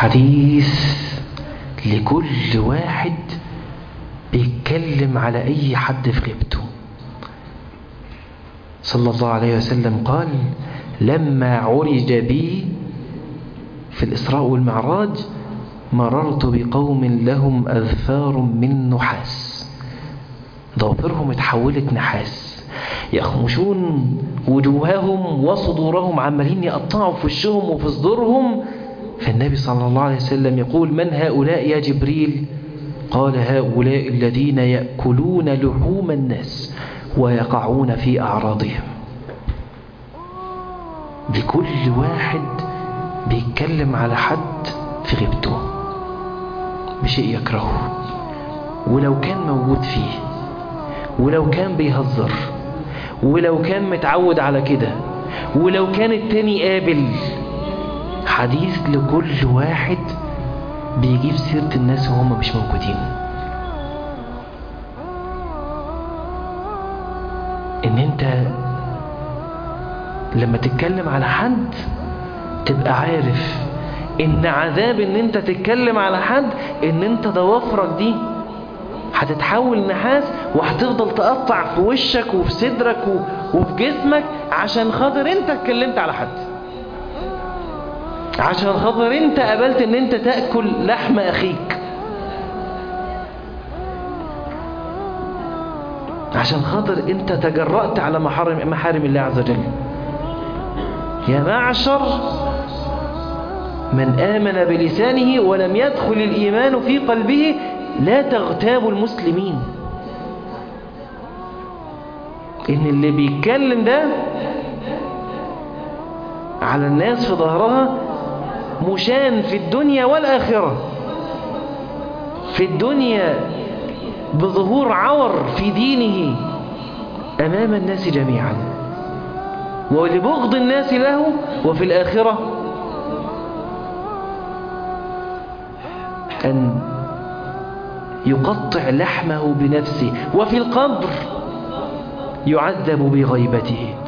حديث لكل واحد بيتكلم على أي حد في غيبته صلى الله عليه وسلم قال لما عرج بي في الإسراء والمعراج مررت بقوم لهم أذفار من نحاس ضوافرهم اتحولت نحاس يخمشون وجوههم وصدورهم عمالين يقطعوا في وشهم وفي صدورهم فالنبي صلى الله عليه وسلم يقول من هؤلاء يا جبريل قال هؤلاء الذين يأكلون لحوم الناس ويقعون في أعراضهم لكل واحد بيتكلم على حد في غيبته بشيء يكرهه ولو كان موجود فيه ولو كان بيهزر ولو كان متعود على كده ولو كان التاني قابل حديث لكل واحد بيجيب سيرة الناس وهم مش موجودين ان انت لما تتكلم على حد تبقى عارف ان عذاب ان انت تتكلم على حد ان انت ضوافرك دي هتتحول نحاس وهتفضل تقطع في وشك وفي صدرك وفي جسمك عشان خاطر انت اتكلمت على حد عشان خاطر انت قبلت ان انت تأكل لحم اخيك عشان خاطر انت تجرأت على محارم, محارم الله عز وجل يا معشر من آمن بلسانه ولم يدخل الإيمان في قلبه لا تغتابوا المسلمين إن اللي بيتكلم ده على الناس في ظهرها مشان في الدنيا والآخرة في الدنيا بظهور عور في دينه أمام الناس جميعا ولبغض الناس له وفي الآخرة أن يقطع لحمه بنفسه وفي القبر يعذب بغيبته